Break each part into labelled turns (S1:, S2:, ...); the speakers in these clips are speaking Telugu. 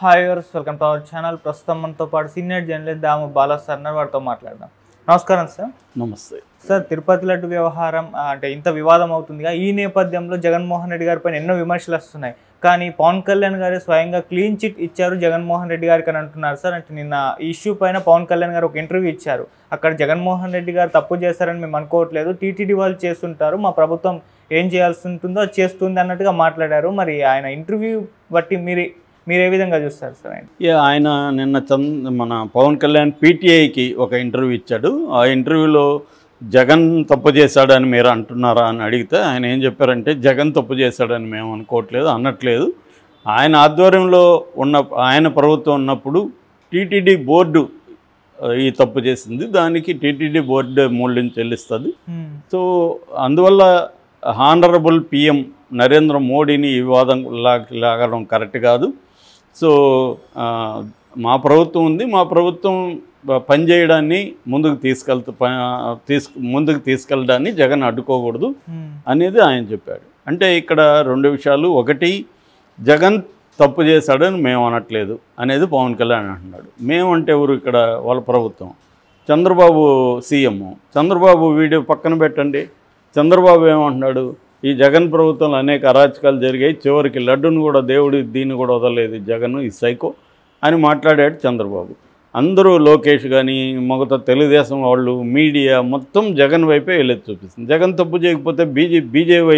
S1: Hi viewers welcome to our channel ప్రస్తుతం మనతో పాటు senior journalist Damu Bala sir ఉన్నారు. వారితో మాట్లాడదాం నమస్కారం సార్
S2: నమస్తే
S1: సార్ తిరుపతి లడ్డు వ్యవహారం ఆ, అంటే ఇంత వివాదం అవుతుందిగా ఈ నేపథ్యంలో జగన్మోహన్ రెడ్డి గారి పైన ఎన్నో విమర్శలు వస్తున్నాయి కానీ పవన్ కళ్యాణ్ గారు స్వయంగా క్లీన్ చిట్ ఇచ్చారు జగన్మోహన్ రెడ్డి గారికి అని అంటున్నారు సార్ అంటే నిన్న ఈ ఇష్యూ పైన పవన్ కళ్యాణ్ గారు ఒక ఇంటర్వ్యూ ఇచ్చారు అక్కడ జగన్మోహన్ రెడ్డి గారు తప్పు చేశారని మేము అనుకోవట్లేదు టీటీడీ వాళ్ళు చేస్తుంటారు మా ప్రభుత్వం ఏం చేయాల్సి ఉంటుందో అది చేస్తుంది అన్నట్టుగా మాట్లాడారు మరి ఆయన ఇంటర్వ్యూ బట్టి మీరు మీరు ఏ విధంగా చూస్తారు సార్ ఆయన
S2: ఇక ఆయన నిన్న చంద్ మన పవన్ కళ్యాణ్ పీటీఐకి ఒక ఇంటర్వ్యూ ఇచ్చాడు ఆ ఇంటర్వ్యూలో జగన్ తప్పు చేశాడని మీరు అంటున్నారా అని అడిగితే ఆయన ఏం చెప్పారంటే జగన్ తప్పు చేశాడని మేము అనుకోవట్లేదు అనట్లేదు ఆయన ఆధ్వర్యంలో ఉన్న ఆయన ప్రభుత్వం ఉన్నప్పుడు టీటీడీ బోర్డు ఆ, ఈ తప్పు చేసింది దానికి టీటీడీ బోర్డు మూల్యం చెల్లిస్తుంది సో అందువల్ల హానరబుల్ పిఎం నరేంద్ర మోడీని ఈ వివాదం లా- లాగడం కరెక్ట్ కాదు సో ఆ, మా ప్రభుత్వం ఉంది మా ప్రభుత్వం ప- పనిచేయడాన్ని ముందుకు తీసుకెళ్తా ప- తీసుకు ముందుకు తీసుకెళ్ళడాన్ని జగన్ అడ్డుకోకూడదు అనేది ఆయన చెప్పాడు అంటే ఇక్కడ రెండు విషయాలు ఒకటి జగన్ తప్పు చేశాడని మేము అనట్లేదు అనేది పవన్ కళ్యాణ్ అంటున్నాడు మేము అంటే ఎవరు ఇక్కడ వాళ్ళ ప్రభుత్వం చంద్రబాబు సీఎం చంద్రబాబు వీడియో పక్కన పెట్టండి చంద్రబాబు ఏమంటున్నాడు ఈ జగన్ ప్రభుత్వంలో అనేక అరాచకాలు జరిగాయి చివరికి లడ్డును కూడా దేవుడు దీన్ని కూడా వదలలేదు ఈ జగన్ ఈ సైకో అని మాట్లాడాడు చంద్రబాబు అందరూ లోకేష్ కానీ మొగత తెలుగుదేశం వాళ్ళు మీడియా మొత్తం జగన్ వైపే వెళ్ళేది చూపిస్తుంది జగన్ తప్పు చేయకపోతే బీజే బీజేవై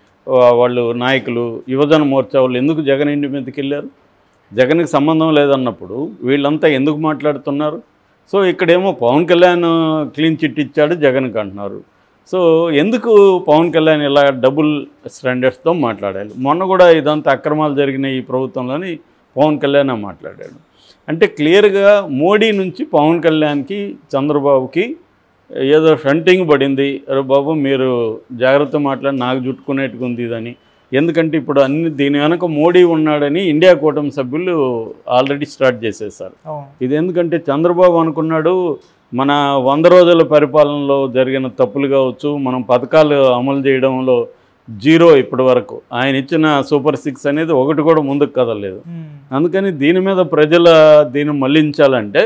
S2: వాళ్ళు నాయకులు యువజన మోర్చా వాళ్ళు ఎందుకు జగన్ ఇంటి మీదకి వెళ్ళారు జగన్కి సంబంధం లేదన్నప్పుడు వీళ్ళంతా ఎందుకు మాట్లాడుతున్నారు సో ఇక్కడేమో పవన్ కళ్యాణ్ క్లీన్ చిట్ ఇచ్చాడు జగన్కి అంటున్నారు సో ఎందుకు పవన్ కళ్యాణ్ ఇలా డబుల్ స్టాండర్డ్స్తో మాట్లాడాలి మొన్న కూడా ఇదంతా అక్రమాలు జరిగిన ఈ ప్రభుత్వంలోని పవన్ కళ్యాణ్ మాట్లాడాడు అంటే క్లియర్గా మోడీ నుంచి పవన్ కళ్యాణ్కి చంద్రబాబుకి ఏదో షంటింగ్ పడింది అరే బాబు మీరు జాగ్రత్త మాట్లాడి నాకు జుట్టుకునేట్టుకుంది ఇదని ఎందుకంటే ఇప్పుడు అన్ని దీని వెనక మోడీ ఉన్నాడని ఇండియా కూటమి సభ్యులు ఆల్రెడీ స్టార్ట్ చేసేసారు
S1: అవును
S2: ఇది ఎందుకంటే చంద్రబాబు అనుకున్నాడు మన వంద రోజుల పరిపాలనలో జరిగిన తప్పులు కావచ్చు మనం పథకాలు అమలు చేయడంలో జీరో ఇప్పటి వరకు ఆయన ఇచ్చిన సూపర్ సిక్స్ అనేది ఒకటి కూడా ముందుకు కదలలేదు
S1: మ్మ్.
S2: అందుకని దీని మీద ప్రజల దీన్ని మళ్లించాలంటే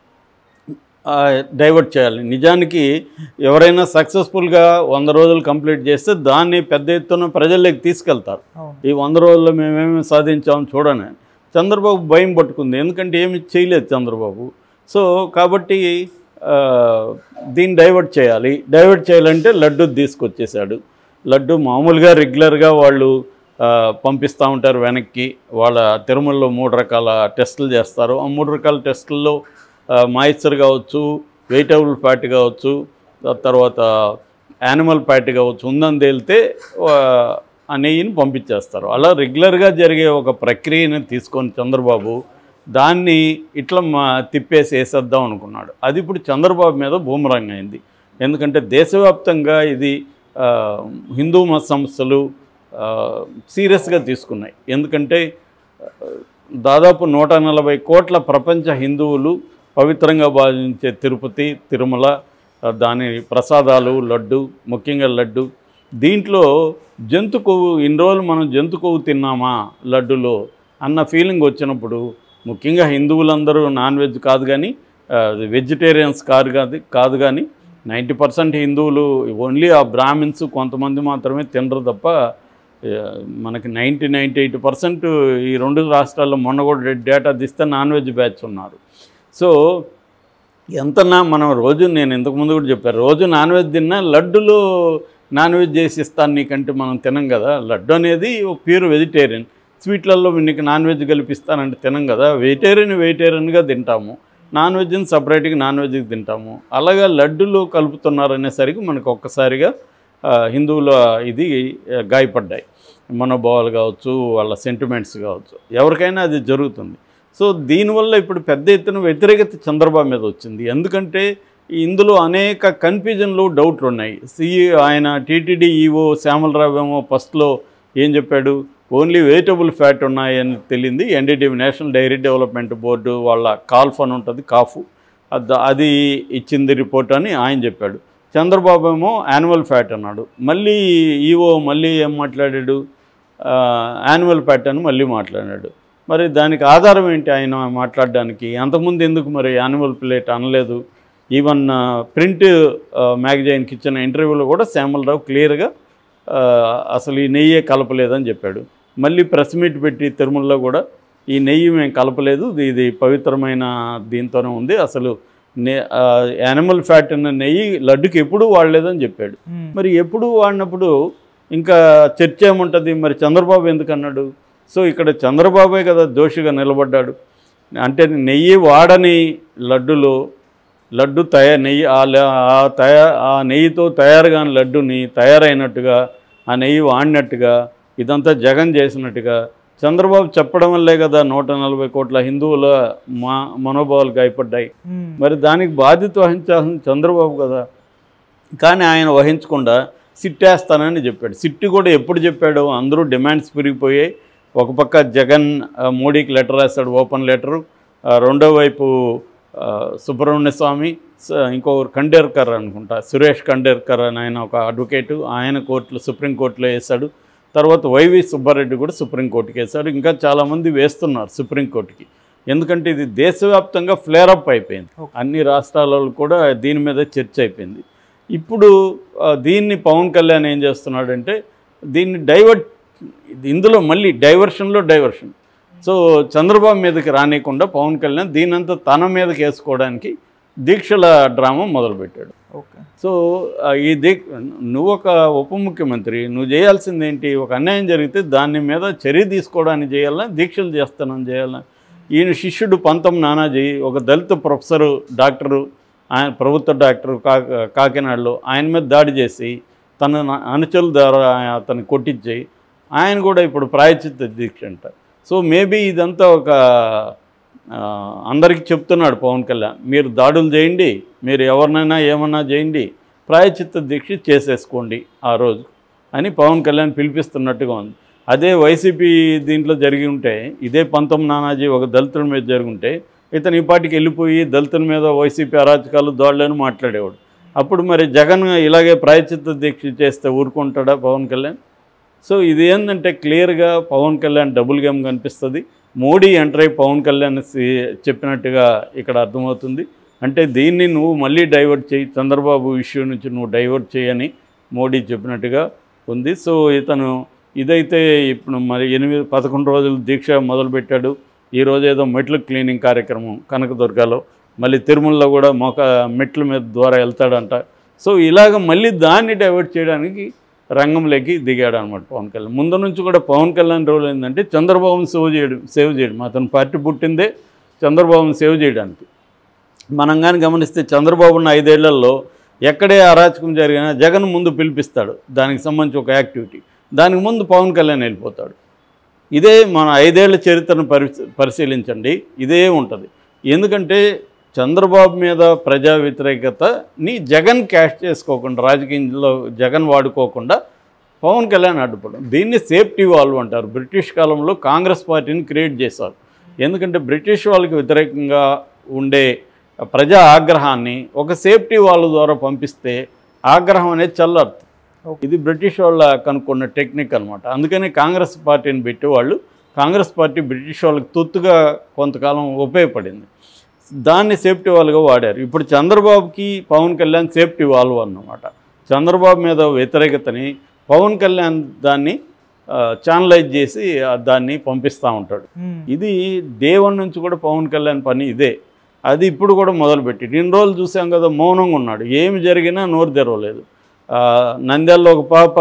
S2: ఆ, డైవర్ట్ చేయాలి నిజానికి ఎవరైనా సక్సెస్ఫుల్గా వంద రోజులు కంప్లీట్ చేస్తే దాన్ని పెద్ద ఎత్తున ప్రజల్లోకి తీసుకెళ్తారు
S1: అవును
S2: ఈ వంద రోజుల్లో మేమేమి సాధించామని చూడని చంద్రబాబు భయం పట్టుకుంది ఎందుకంటే ఏమి చేయలేదు చంద్రబాబు సో కాబట్టి ఆ, దీన్ని డైవర్ట్ చేయాలి డైవర్ట్ చేయాలంటే లడ్డు తీసుకొచ్చేసాడు లడ్డు మామూలుగా రెగ్యులర్గా వాళ్ళు ఆ, పంపిస్తూ ఉంటారు వెనక్కి వాళ్ళ తిరుమలలో మూడు రకాల టెస్టులు చేస్తారు ఆ మూడు రకాల టెస్టుల్లో మాయిశ్చర్ కావచ్చు వెజిటబుల్ ఫ్యాట్ కావచ్చు ఆ తర్వాత యానిమల్ ఫ్యాట్ కావచ్చు ఉందని తేలితే ఆ, ఆ నెయ్యిని పంపించేస్తారు అలా రెగ్యులర్గా జరిగే ఒక ప్రక్రియని తీసుకొని చంద్రబాబు దాన్ని ఇట్లా మా తిప్పేసి వేసేద్దాం అనుకున్నాడు అది ఇప్పుడు చంద్రబాబు మీద బూమరంగ్ అయింది ఎందుకంటే దేశవ్యాప్తంగా ఇది ఆ, హిందూ మత సంస్థలు సీరియస్గా తీసుకున్నాయి ఎందుకంటే ఆ, దాదాపు నూట నలభై కోట్ల ప్రపంచ హిందువులు పవిత్రంగా భావించే తిరుపతి తిరుమల ఆ, దాని ప్రసాదాలు లడ్డు ముఖ్యంగా లడ్డు దీంట్లో జంతు కొవ్వు ఇన్ని రోజులు మనం జంతు కొవ్వు తిన్నామా లడ్డులో అన్న ఫీలింగ్ వచ్చినప్పుడు ముఖ్యంగా హిందువులందరూ నాన్ వెజ్ కాదు కానీ వెజిటేరియన్స్ కాదు కాదు కాదు కానీ నైంటీ పర్సెంట్ హిందువులు ఓన్లీ ఆ బ్రాహ్మిన్స్ కొంతమంది మాత్రమే తినరు తప్ప ఆ, మనకి నైంటీ నైంటీ ఎయిట్ పర్సెంట్ ఈ రెండు రాష్ట్రాల్లో మొన్న కూడా డేటా తీస్తే నాన్ వెజ్ బ్యాచ్ ఉన్నారు సో ఎంత నా మనం రోజు నేను ఇంతకుముందు కూడా చెప్పాను రోజు నాన్ వెజ్ తిన్నా లడ్డులో నాన్ వెజ్ చేసి ఇస్తాను నీకంటే మనం తినం కదా లడ్డు అనేది ఒక ప్యూర్ వెజిటేరియన్ స్వీట్లలో నీకు నాన్ వెజ్ కలిపిస్తానంటే తినం కదా వెజిటేరియన్ వెజిటేరియన్గా తింటాము నాన్ వెజ్ని సపరేట్గా నాన్ వెజ్కి తింటాము అలాగా లడ్డులో కలుపుతున్నారు అనేసరికి మనకు ఒక్కసారిగా ఆ, హిందువుల ఇది ఆ, గాయపడ్డాయి మనోభావాలు కావచ్చు వాళ్ళ సెంటిమెంట్స్ కావచ్చు ఎవరికైనా అది జరుగుతుంది సో దీనివల్ల ఇప్పుడు పెద్ద ఎత్తున వ్యతిరేకత చంద్రబాబు మీద వచ్చింది ఎందుకంటే ఇందులో అనేక కన్ఫ్యూజన్లు డౌట్లు ఉన్నాయి సిఈ ఆయన టీటీడీ ఈఓ శ్యామలరావు ఏమో ఫస్ట్లో ఏం చెప్పాడు ఓన్లీ వెజిటబుల్ ఫ్యాట్ ఉన్నాయని తెలియంది NDDB national dairy development board వాళ్ళ కాల్ఫ్ అని ఉంటుంది కాఫు అద- అది ఇచ్చింది రిపోర్ట్ అని ఆయన చెప్పాడు చంద్రబాబు ఏమో యాన్యువల్ ఫ్యాట్ అన్నాడు మళ్ళీ ఈఓ మళ్ళీ ఏం మాట్లాడాడు యాన్యువల్ ఫ్యాట్ అని మళ్ళీ మాట్లాడాడు మరి దానికి ఆధారం ఏంటి ఆయన మాట్లాడడానికి అంతకుముందు ఎందుకు మరి యానిమల్ ప్లేట్ అనలేదు ఈవెన్ ప్రింట్ మ్యాగజైన్కి ఇచ్చిన ఇంటర్వ్యూలో కూడా శ్యామలరావు క్లియర్గా ఆ, అసలు ఈ నెయ్యే కలపలేదని చెప్పాడు మళ్ళీ ప్రెస్ మీట్ పెట్టి తిరుమలలో కూడా ఈ నెయ్యి మేము కలపలేదు ఇది- ఇది పవిత్రమైన దీంతోనే ఉంది అసలు నే యానిమల్ ఫ్యాట్ ఉన్న నెయ్యి లడ్డుకి ఎప్పుడూ వాడలేదని చెప్పాడు
S1: మ్మ్.
S2: మరి ఎప్పుడు వాడినప్పుడు ఇంకా చర్చ ఏముంటుంది మరి చంద్రబాబు ఎందుకు అన్నాడు సో ఇక్కడ చంద్రబాబే కదా దోషిగా నిలబడ్డాడు అంటే నెయ్యి వాడని లడ్డులో లడ్డు తయారు నెయ్యి ఆ ల- ఆ తయా ఆ నెయ్యితో తయారు కాని లడ్డుని తయారైనట్టుగా ఆ నెయ్యి వాడినట్టుగా ఇదంతా జగన్ చేసినట్టుగా చంద్రబాబు చెప్పడం వల్లే కదా నూట నలభై కోట్ల హిందువుల మా మనోభావాలు గాయపడ్డాయి
S1: మ్మ్.
S2: మరి దానికి బాధ్యత వహించాల్సిన చంద్రబాబు కదా కానీ ఆయన వహించకుండా సిట్టేస్తానని చెప్పాడు సిట్టు కూడా ఎప్పుడు చెప్పాడు అందరూ డిమాండ్స్ పెరిగిపోయాయి ఒక పక్క జగన్ ఆ, మోడీకి లెటర్ రాస్తాడు ఓపెన్ లెటరు ఆ, రెండో వైపు ఆ, సుబ్రహ్మణ్య స్వామి స- ఇంకొకరు ఖండేర్కర్ అనుకుంటా సురేష్ ఖండేర్కర్ అని ఆయన ఒక అడ్వకేటు ఆయన కోర్టులో సుప్రీంకోర్టులో వేశాడు తర్వాత వైవి సుబ్బారెడ్డి కూడా సుప్రీంకోర్టుకి వేశాడు ఇంకా చాలామంది వేస్తున్నారు సుప్రీంకోర్టుకి ఎందుకంటే ఇది దేశవ్యాప్తంగా ఫ్లేరప్ అయిపోయింది అన్ని రాష్ట్రాలలో కూడా దీని మీద చర్చ అయిపోయింది ఇప్పుడు ఆ, దీన్ని పవన్ కళ్యాణ్ ఏం చేస్తున్నాడంటే దీన్ని డైవర్ట్ ఇందులో మళ్ళీ డైవర్షన్లో డైవర్షన్ సో చంద్రబాబు మీదకి రానియకుండా పవన్ కళ్యాణ్ దీనంతా తన మీదకి వేసుకోవడానికి దీక్షల డ్రామా మొదలుపెట్టాడు
S1: ఓకే
S2: సో ఆ, ఈ దీక్ నువ్వు ఒక ఉప ముఖ్యమంత్రి నువ్వు చేయాల్సింది ఏంటి ఒక అన్యాయం జరిగితే దాని మీద చర్య తీసుకోవడానికి చేయాలా దీక్షలు చేస్తానని చేయాలా ఈయన శిష్యుడు పంతం నానాజీ ఒక దళిత ప్రొఫెసరు డాక్టరు ఆయన ప్రభుత్వ డాక్టర్ కా కాకినాడలో ఆయన మీద దాడి చేసి తన న- అనుచరుల ద్వారా ఆయన- అతన్ని కొట్టించి ఆయన కూడా ఇప్పుడు ప్రాయచిత్త దీక్ష అంట సో మేబీ ఇదంతా ఒక ఆ, అందరికీ చెప్తున్నాడు పవన్ కళ్యాణ్ మీరు దాడులు చేయండి మీరు ఎవరినైనా ఏమన్నా చేయండి ప్రాయచిత్త దీక్ష చేసేసుకోండి ఆ రోజు అని పవన్ కళ్యాణ్ పిలిపిస్తున్నట్టుగా ఉంది అదే వైసీపీ దీంట్లో జరిగి ఉంటే ఇదే పంతం నానాజీ ఒక దళితుల మీద జరిగి ఉంటే ఇతను ఈ పాటికి వెళ్ళిపోయి దళితుల మీద వైసీపీ అరాచకాలు దాడులని మాట్లాడేవాడు అప్పుడు మరి జగన్ ఇలాగే ప్రాయచిత్త దీక్ష చేస్తే ఊరుకుంటాడా పవన్ కళ్యాణ్ సో ఇది ఏంటంటే క్లియర్గా పవన్ కళ్యాణ్ డబుల్ గేమ్ కనిపిస్తుంది మోడీ ఎంటర్ అయి పవన్ కళ్యాణ్ సి- చెప్పినట్టుగా ఇక్కడ అర్థమవుతుంది అంటే దీన్ని నువ్వు మళ్ళీ డైవర్ట్ చేయి చంద్రబాబు ఇష్యూ నుంచి నువ్వు డైవర్ట్ చేయని మోడీ చెప్పినట్టుగా ఉంది సో ఇతను ఇదైతే ఇప్పుడు మరి ఎనిమిది పదకొండు రోజులు దీక్ష మొదలుపెట్టాడు ఈరోజు ఏదో మెట్లు క్లీనింగ్ కార్యక్రమం కనకదుర్గలో మళ్ళీ తిరుమలలో కూడా మొక మెట్ల మీద ద్వారా వెళ్తాడంట సో ఇలాగ మళ్ళీ దాన్ని డైవర్ట్ చేయడానికి రంగంలోకి దిగాడు అనమాట పవన్ కళ్యాణ్ ముందు నుంచి కూడా పవన్ కళ్యాణ్ రోల్ ఏంటంటే చంద్రబాబుని సేవ్ చేయడం సేవ్ చేయడం అతను పార్టీ పుట్టిందే చంద్రబాబుని సేవ్ చేయడానికి మనం కానీ గమనిస్తే చంద్రబాబున్న ఐదేళ్లలో ఎక్కడే అరాచకం జరిగినా జగన్ ముందు పిలిపిస్తాడు దానికి సంబంధించి ఒక యాక్టివిటీ దానికి ముందు పవన్ కళ్యాణ్ వెళ్ళిపోతాడు ఇదే మన ఐదేళ్ల చరిత్రను పరి పరిశీలించండి ఇదే ఉంటుంది ఎందుకంటే చంద్రబాబు మీద ప్రజా వ్యతిరేకతని జగన్ క్యాష్ చేసుకోకుండా రాజకీయంలో జగన్ వాడుకోకుండా పవన్ కళ్యాణ్ అడ్డుపడడం దీన్ని సేఫ్టీ వాల్వ్ అంటారు బ్రిటిష్ కాలంలో కాంగ్రెస్ పార్టీని క్రియేట్ చేశారు ఎందుకంటే బ్రిటిష్ వాళ్ళకి వ్యతిరేకంగా ఉండే ప్రజా ఆగ్రహాన్ని ఒక సేఫ్టీ వాల్వ్ ద్వారా పంపిస్తే ఆగ్రహం అనేది చల్లారుతుంది ఇది బ్రిటిష్ వాళ్ళ కనుక్కున్న టెక్నిక్ అనమాట అందుకని కాంగ్రెస్ పార్టీని పెట్టి వాళ్ళు కాంగ్రెస్ పార్టీ బ్రిటిష్ వాళ్ళకి తొత్తుగా కొంతకాలం ఉపయోగపడింది దాన్ని సేఫ్టీ వాల్వ్గా వాడారు ఇప్పుడు చంద్రబాబుకి పవన్ కళ్యాణ్ సేఫ్టీ వాల్వ్ అన్నమాట చంద్రబాబు మీద వ్యతిరేకతని పవన్ కళ్యాణ్ దాన్ని ఛానలైజ్ చేసి ఆ, దాన్ని పంపిస్తూ ఉంటాడు
S1: మ్మ్.
S2: ఇది దేవుని నుంచి కూడా పవన్ కళ్యాణ్ పని ఇదే అది ఇప్పుడు కూడా మొదలుపెట్టి ఇన్ని రోజులు చూసాం కదా మౌనంగా ఉన్నాడు ఏమి జరిగినా నోరు తెరవలేదు ఆ, నంద్యాలలో ఒక పాప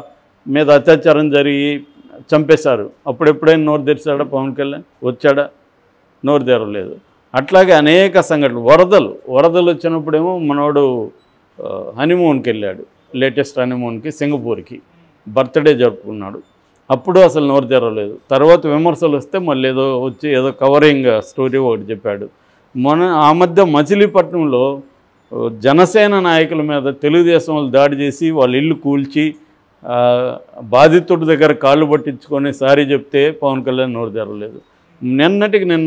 S2: మీద అత్యాచారం జరిగి చంపేశారు అప్పుడెప్పుడైనా నోరు తెరిచాడా పవన్ కళ్యాణ్ వచ్చాడా నోరు తెరవలేదు అట్లాగే అనేక సంఘటనలు వరదలు వరదలు వచ్చినప్పుడేమో మనోడు ఆ, హనీమూన్కి వెళ్ళాడు లేటెస్ట్ హనీమూన్కి సింగపూర్కి బర్త్డే జరుపుకున్నాడు అప్పుడు అసలు నోరు తెరవలేదు తర్వాత విమర్శలు వస్తే మళ్ళీ ఏదో వచ్చి ఏదో కవరింగ్ స్టోరీ ఒకటి చెప్పాడు మన ఆ మధ్య మచిలీపట్నంలో ఆ, జనసేన నాయకుల మీద తెలుగుదేశం వాళ్ళు దాడి చేసి వాళ్ళ ఇల్లు కూల్చి ఆ, బాధితుడి దగ్గర కాళ్ళు పట్టించుకొని సారీ చెప్తే పవన్ కళ్యాణ్ నోరు తెరవలేదు నిన్నటికి నిన్న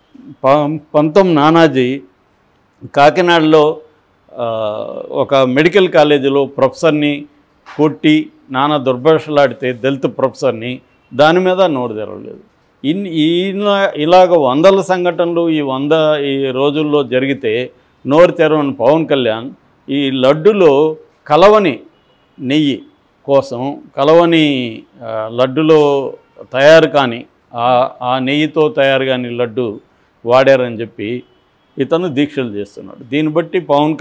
S2: ప- పంతం నానాజీ కాకినాడలో ఆ, ఒక మెడికల్ కాలేజీలో ప్రొఫెసర్ని కొట్టి నానా దుర్భాషలాడితే దళిత ప్రొఫెసర్ని దాని మీద నోరు తెరవలేదు ఇన్ ఈయన ఇలాగ వందల సంఘటనలు ఈ వంద ఈ రోజుల్లో జరిగితే నోరు తెరవని పవన్ కళ్యాణ్ ఈ లడ్డులో కలవని నెయ్యి కోసం కలవని ఆ, లడ్డులో తయారు కాని ఆ- ఆ నెయ్యితో తయారు కాని లడ్డు వాడారని చెప్పి ఇతను దీక్షలు చేస్తున్నాడు దీన్ని బట్టి పవన్